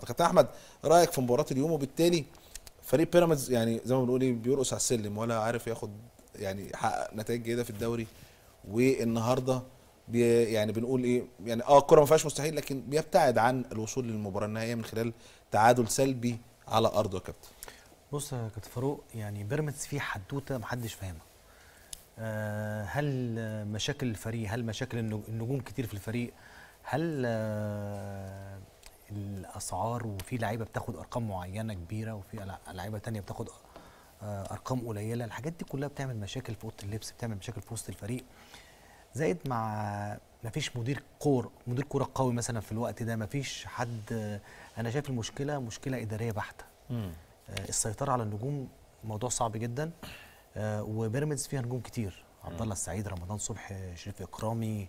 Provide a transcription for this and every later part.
كابتن احمد رايك في مباراه اليوم وبالتالي فريق بيراميدز يعني زي ما بنقول ايه بيرقص على السلم ولا عارف ياخد يعني يحقق نتائج جيده في الدوري والنهارده بي يعني بنقول ايه يعني اه الكره ما فيهاش مستحيل لكن بيبتعد عن الوصول للمباراه النهائيه من خلال تعادل سلبي على ارضه يا كابتن بص يا كابتن فاروق يعني بيراميدز فيه حدوته محدش فاهمها آه، هل آه، مشاكل الفريق هل مشاكل النج- النجوم كتير في الفريق هل آه، الاسعار وفي لعيبه بتاخد ارقام معينه كبيره وفي لع- لعيبه تانية بتاخد آه، ارقام قليله الحاجات دي كلها بتعمل مشاكل في اوضه اللبس بتعمل مشاكل في وسط الفريق زائد مع ما فيش مدير كور مدير كوره قوي مثلا في الوقت ده ما فيش حد آه، انا شايف المشكله مشكله اداريه بحته آه، السيطره على النجوم موضوع صعب جدا آه، وبيراميدز فيها نجوم كتير عبد الله السعيد رمضان صبحي شريف اكرامي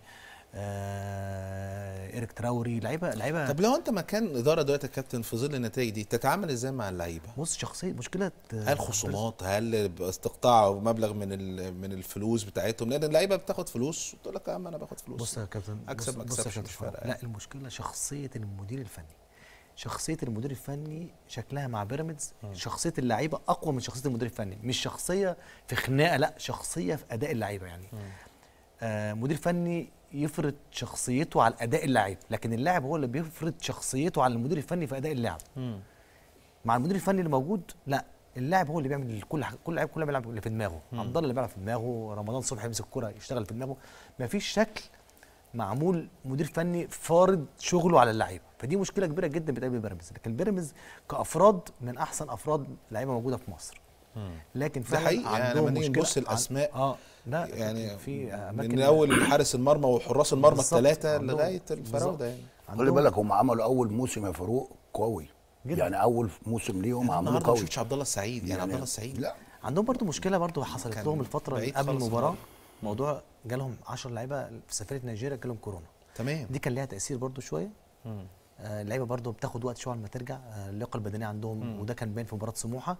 آه، ايريك تراوري لعيبه لعيبه طب لو انت مكان اداره دلوقتي يا كابتن في ظل النتائج دي تتعامل ازاي مع اللعيبه؟ بص شخصيه مشكله آه، هل خصومات هل استقطاع مبلغ من ال- من الفلوس بتاعتهم لان اللعيبه بتاخد فلوس وتقول لك يا عم انا باخد فلوس بص يا كابتن أكسب بص- ما بص يا أكسبش كابتن مش فاروق، فارقة لا المشكله شخصيه المدير الفني شخصيه المدير الفني شكلها مع بيراميدز شخصيه اللعيبه اقوى من شخصيه المدير الفني مش شخصيه في خناقه لا شخصيه في اداء اللعيبه يعني آه مدير فني يفرض شخصيته على اداء اللاعب لكن اللاعب هو اللي بيفرض شخصيته على المدير الفني في اداء اللعب مم. مع المدير الفني اللي موجود لا اللاعب هو اللي بيعمل كل حاجه كل لاعب كل لاعب بيلعب اللي في دماغه عبد الله اللي بيلعب في دماغه رمضان صبحي يمسك الكوره يشتغل في دماغه مفيش شكل معمول مدير فني فارض شغله على اللعيبه فدي مشكله كبيره جدا بتقابل بيراميدز لكن بيراميدز كافراد من احسن افراد لعيبه موجوده في مصر لكن ده فعلا حقيقي يعني عندهم لما نيجي مشكلة نبص عن- الاسماء اه لا يعني في اماكن من اول حارس المرمى وحراس المرمى بالظبط. الثلاثه عندهم- لغايه الفراوده يعني خلي عندهم- بالك هم عملوا اول موسم يا فاروق قوي جدا. يعني اول موسم ليهم أنا عملوا النهارده ما قوي شفتش عبد الله السعيد يعني عبد الله السعيد لا عندهم برضو مشكله برضو حصلت كان لهم الفتره بعيد قبل خالص المباراه النهاردة. موضوع جالهم 10 لعيبه في سفيره نيجيريا جالهم كورونا تمام دي كان ليها تاثير برضو شويه آه، اللعيبه برضو بتاخد وقت شويه على ما ترجع آه، اللياقه البدنيه عندهم وده كان باين في مباراه سموحه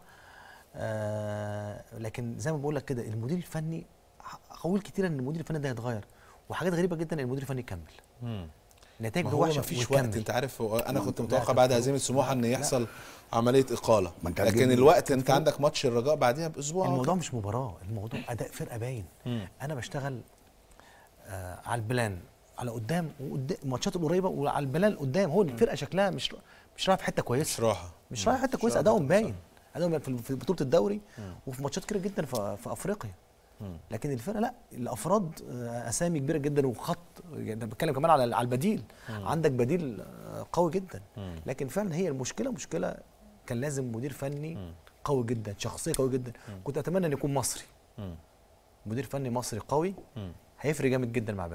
آه، لكن زي ما بقول لك كده المدير الفني ح- اقول كتير ان المدير الفني ده هيتغير وحاجات غريبه جدا ان المدير الفني يكمل نتائج ما له هو وحشه ما فيش ويكمل. وقت انت عارف هو انا كنت لا، متوقع كان بعد في- هزيمه سموحه ان لا. يحصل عمليه اقاله ما انت لكن هتجيب- الوقت انت عندك ماتش الرجاء بعديها باسبوع الموضوع مش مباراه الموضوع اداء فرقه باين انا بشتغل آه على البلان على قدام وقدام الماتشات القريبه وعلى البلان قدام هو الفرقه شكلها مش مش رايحه في حته كويسه مش راحه مش رايح حته كويسه رايح ادائهم حتة باين ادائهم في في بطوله الدوري وفي ماتشات كتير جدا في, في افريقيا لكن الفرقه لا الافراد آه، اسامي كبيره جدا وخط يعني أنا بتكلم كمان على على البديل عندك بديل آه، قوي جدا لكن فعلا هي المشكله مشكله كان لازم مدير فني قوي جدا شخصيه قوي جدا كنت اتمنى ان يكون مصري مدير فني مصري قوي هيفرق جامد جدا مع